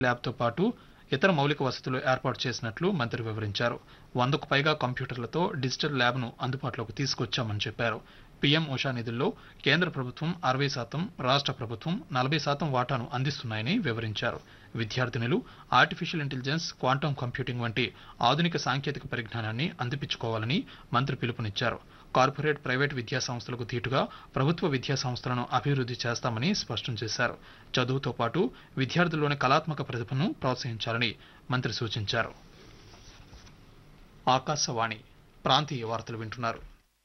ల్యాబ్తో పాటు ఇతర మౌలిక వసతులు ఏర్పాటు చేసినట్లు మంత్రి వివరించారు వందకు పైగా కంప్యూటర్లతో డిజిటల్ ల్యాబ్ను అందుబాటులోకి తీసుకొచ్చామని చెప్పారు పీఎం ఉషా నిధుల్లో కేంద్ర ప్రభుత్వం అరవై శాతం రాష్ట్ర ప్రభుత్వం నలభై శాతం వాటాను అందిస్తున్నాయని వివరించారు విద్యార్థినులు ఆర్టిఫిషియల్ ఇంటెలిజెన్స్ క్వాంటమ్ కంప్యూటింగ్ వంటి ఆధునిక సాంకేతిక పరిజ్ఞానాన్ని అందిపించుకోవాలని మంత్రి పిలుపునిచ్చారు కార్పొరేట్ ప్రైవేట్ విద్యా సంస్థలకు ధీటుగా ప్రభుత్వ విద్యా సంస్థలను అభివృద్ధి చేస్తామని స్పష్టం చేశారు చదువుతో పాటు విద్యార్థుల్లోని కళాత్మక ప్రతిభను ప్రోత్సహించాలని మంత్రి సూచించారు ఆకాశవాణి ప్రాంతీయ వార్తలు వింటున్నారు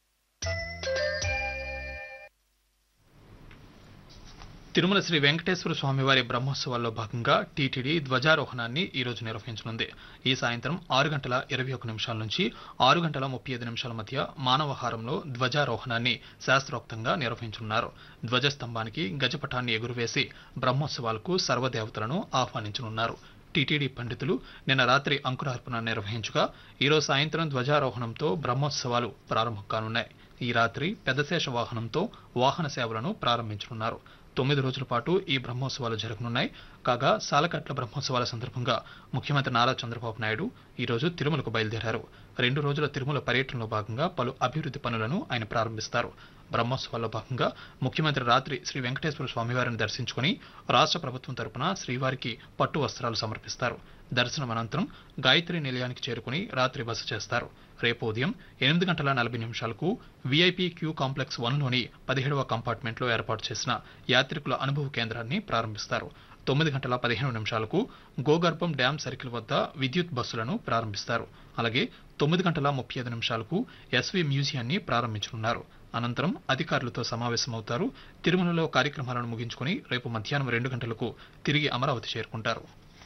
తిరుమల శ్రీ వెంకటేశ్వర స్వామివారి బ్రహ్మోత్సవాల్లో భాగంగా టీటీడీ ధ్వజారోహణాన్ని ఈ రోజు నిర్వహించనుంది ఈ సాయంత్రం ఆరు గంటల ఇరవై ఒక నిమిషాల నుంచి ఆరు గంటల ముప్పై ఐదు నిమిషాల మధ్య మానవహారంలో ధ్వజారోహణాన్ని శాస్త్రోక్తంగా నిర్వహించనున్నారు ధ్వజస్తంభానికి గజపటాన్ని ఎగురవేసి బ్రహ్మోత్సవాలకు సర్వదేవతలను ఆహ్వానించనున్నారు టీటీడీ పండితులు నిన్న రాత్రి అంకురార్పణ నిర్వహించగా ఈరోజు సాయంత్రం ధ్వజారోహణంతో బ్రహ్మోత్సవాలు ప్రారంభం కానున్నాయి ఈ రాత్రి పెద్దశేష వాహనంతో వాహన సేవలను ప్రారంభించనున్నారు తొమ్మిది రోజుల పాటు ఈ బ్రహ్మోత్సవాలు జరగనున్నాయి కాగా సాలకట్ల బ్రహ్మోత్సవాల సందర్భంగా ముఖ్యమంత్రి నారా చంద్రబాబు నాయుడు ఈ రోజు తిరుమలకు బయలుదేరారు రెండు రోజుల తిరుమల పర్యటనలో భాగంగా పలు అభివృద్ధి పనులను ఆయన ప్రారంభిస్తారు బ్రహ్మోత్సవాల్లో భాగంగా ముఖ్యమంత్రి రాత్రి శ్రీ వెంకటేశ్వర స్వామివారిని దర్శించుకుని రాష్ట్ర ప్రభుత్వం తరపున శ్రీవారికి పట్టు వస్త్రాలు సమర్పిస్తారు దర్శనం అనంతరం గాయత్రి నిలయానికి చేరుకుని రాత్రి బస చేస్తారు రేపు ఉదయం ఎనిమిది గంటల నలభై నిమిషాలకు వీఐపీ క్యూ కాంప్లెక్స్ వన్లోని పదిహేడవ కంపార్ట్మెంట్లో ఏర్పాటు చేసిన యాత్రికుల అనుభవ కేంద్రాన్ని ప్రారంభిస్తారు తొమ్మిది గంటల పదిహేను నిమిషాలకు గోగర్భం డ్యాం సర్కిల్ వద్ద విద్యుత్ బస్సులను ప్రారంభిస్తారు అలాగే తొమ్మిది గంటల ముప్పై ఐదు నిమిషాలకు ఎస్వి మ్యూజియాన్ని ప్రారంభించనున్నారు అనంతరం అధికారులతో సమావేశమవుతారు తిరుమలలో కార్యక్రమాలను ముగించుకుని రేపు మధ్యాహ్నం రెండు గంటలకు తిరిగి అమరావతి చేరుకుంటారు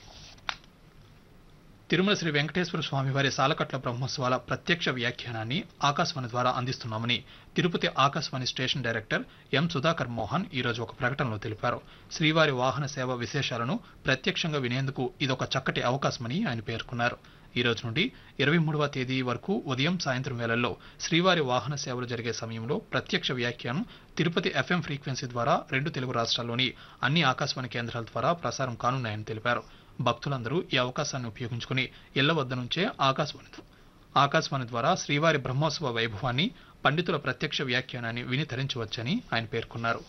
తిరుమల శ్రీ వెంకటేశ్వర స్వామివారి సాలకట్ల బ్రహ్మోత్సవాల ప్రత్యక్ష వ్యాఖ్యానాన్ని ఆకాశవాణి ద్వారా అందిస్తున్నామని Tirupati Akashvani station director M Sudhakar Mohan ఈరోజు ఒక ప్రకటనలో తెలిపారు శ్రీవారి వాహన సేవ విశేషాలను ప్రత్యక్షంగా వినేందుకు ఇదొక చక్కటి అవకాశమని ఆయన పేర్కొన్నారు ఈ రోజు నుండి ఇరవై మూడవ తేదీ వరకు ఉదయం సాయంత్రం వేళల్లో శ్రీవారి వాహన సేవలు జరిగే సమయంలో ప్రత్యక్ష వ్యాఖ్యానం తిరుపతి ఎఫ్ఎం ఫ్రీక్వెన్సీ ద్వారా రెండు తెలుగు రాష్ట్రాల్లోని అన్ని ఆకాశవాణి కేంద్రాల ద్వారా ప్రసారం కానున్నాయని తెలిపారు భక్తులందరూ ఈ అవకాశాన్ని ఉపయోగించుకుని ఇళ్ల వద్ద నుంచే ఆకాశవాణి ఆకాశవాణి ద్వారా శ్రీవారి బ్రహ్మోత్సవ వైభవాన్ని పండితుల ప్రత్యక్ష వ్యాఖ్యానాన్ని విని తరించవచ్చని ఆయన పేర్కొన్నారు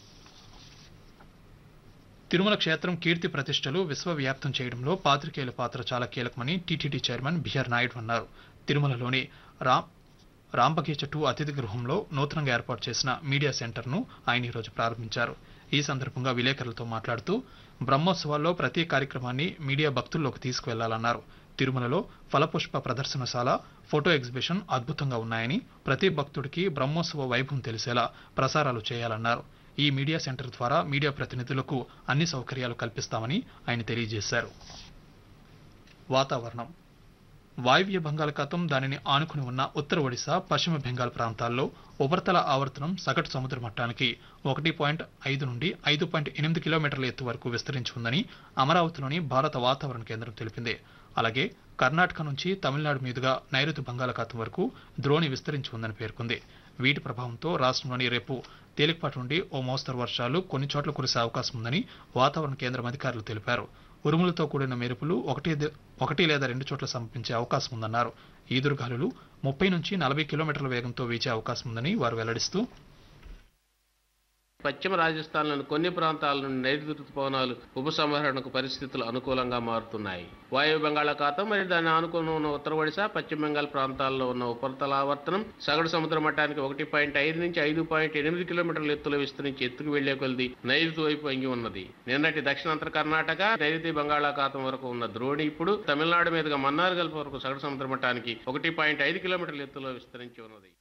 తిరుమల క్షేత్రం కీర్తి ప్రతిష్టలు విశ్వవ్యాప్తం చేయడంలో పాత్రికేయుల పాత్ర చాలా కీలకమని టీటీడీ చైర్మన్ బిఆర్ నాయుడు అన్నారు తిరుమలలోని రామ్ రాంబగీచ టూ అతిథి గృహంలో నూతనంగా ఏర్పాటు చేసిన మీడియా సెంటర్ను ఆయన ఈరోజు ప్రారంభించారు ఈ సందర్భంగా విలేకరులతో మాట్లాడుతూ బ్రహ్మోత్సవాల్లో ప్రతి కార్యక్రమాన్ని మీడియా భక్తుల్లోకి తీసుకువెళ్లాలన్నారు తిరుమలలో ఫలపుష్ప ప్రదర్శనశాల ఫోటో ఎగ్జిబిషన్ అద్భుతంగా ఉన్నాయని ప్రతి భక్తుడికి బ్రహ్మోత్సవ వైభవం తెలిసేలా ప్రసారాలు చేయాలన్నారు ఈ మీడియా సెంటర్ ద్వారా మీడియా ప్రతినిధులకు అన్ని సౌకర్యాలు కల్పిస్తామని ఆయన తెలియజేశారు వాతావరణం వాయువ్య బంగాళాఖాతం దానిని ఆనుకుని ఉన్న ఉత్తర ఒడిశా పశ్చిమ బెంగాల్ ప్రాంతాల్లో ఉపరితల ఆవర్తనం సగటు సముద్ర మట్టానికి ఒకటి పాయింట్ ఐదు నుండి ఐదు పాయింట్ ఎనిమిది కిలోమీటర్ల ఎత్తు వరకు విస్తరించి ఉందని అమరావతిలోని భారత వాతావరణ కేంద్రం తెలిపింది అలాగే కర్ణాటక నుంచి తమిళనాడు మీదుగా నైరుతి బంగాళాఖాతం వరకు ద్రోణి విస్తరించి ఉందని పేర్కొంది వీటి ప్రభావంతో రాష్ట్రంలోని రేపు తేలికపాటి నుండి ఓ మోస్తరు వర్షాలు కొన్ని చోట్ల కురిసే అవకాశం ఉందని వాతావరణ కేంద్రం అధికారులు తెలిపారు ఉరుములతో కూడిన మెరుపులు ఒకటి ఒకటి లేదా రెండు చోట్ల సంభవించే అవకాశం ఉందన్నారు ఈదురుగాలులు ముప్పై నుంచి నలభై కిలోమీటర్ల వేగంతో వీచే అవకాశం ఉందని వారు వెల్లడిస్తూ పశ్చిమ రాజస్థాన్లోని కొన్ని ప్రాంతాల నుండి నైరుతి ఋతుపవనాలు ఉపసంహరణకు పరిస్థితులు అనుకూలంగా మారుతున్నాయి వాయు బంగాళాఖాతం మరియు దాన్ని ఆనుకుని ఉన్న ఉత్తర ఒడిశా పశ్చిమ బెంగాల్ ప్రాంతాల్లో ఉన్న ఉపరితల ఆవర్తనం సగటు సముద్ర మట్టానికి ఒకటి పాయింట్ ఐదు నుంచి ఐదు పాయింట్ ఎనిమిది కిలోమీటర్ల ఎత్తులో విస్తరించి ఎత్తుకు వెళ్లే కొలది నైరుతి వైపు అంగి ఉన్నది నిన్నటి దక్షిణాంతర కర్ణాటక నైరుతి బంగాళాఖాతం వరకు ఉన్న ద్రోణి ఇప్పుడు తమిళనాడు మీదుగా మన్నార్ గల్ఫ్ వరకు సగటు సముద్ర మట్టానికి ఒకటి పాయింట్ ఐదు కిలోమీటర్ల ఎత్తులో విస్తరించి ఉన్నది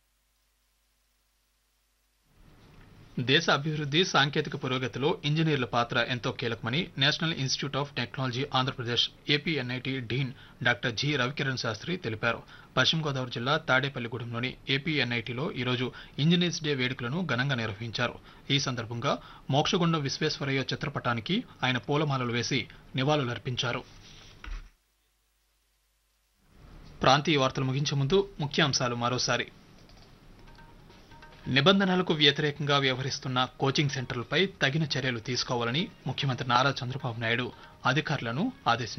దేశ అభివృద్ధి సాంకేతిక పురోగతిలో ఇంజనీర్ల పాత్ర ఎంతో కీలకమని national institute of technology Andhra Pradesh ఏపీఎన్ఐటి dean doctor G Ravikiran Sastry తెలిపారు పశ్చిమ గోదావరి జిల్లా తాడేపల్లిగూడెంలోని ఏపీఎన్ఐటిలో ఈరోజు ఇంజనీర్స్ డే వేడుకలను ఘనంగా నిర్వహించారు ఈ సందర్భంగా మోక్షగుండం విశ్వేశ్వరయ్య చిత్రపటానికి ఆయన పూలమాలలు వేసి నివాళులర్పించారు ప్రాంతీయ వార్తలు ముగించే ముందు ముఖ్యాంశాలు మరోసారి నిబంధనలకు వ్యతిరేకంగా వ్యవహరిస్తున్న కోచింగ్ సెంటర్లపై తగిన చర్యలు తీసుకోవాలని ముఖ్యమంత్రి నారా చంద్రబాబు నాయుడు అధికారులను ఆదేశించారు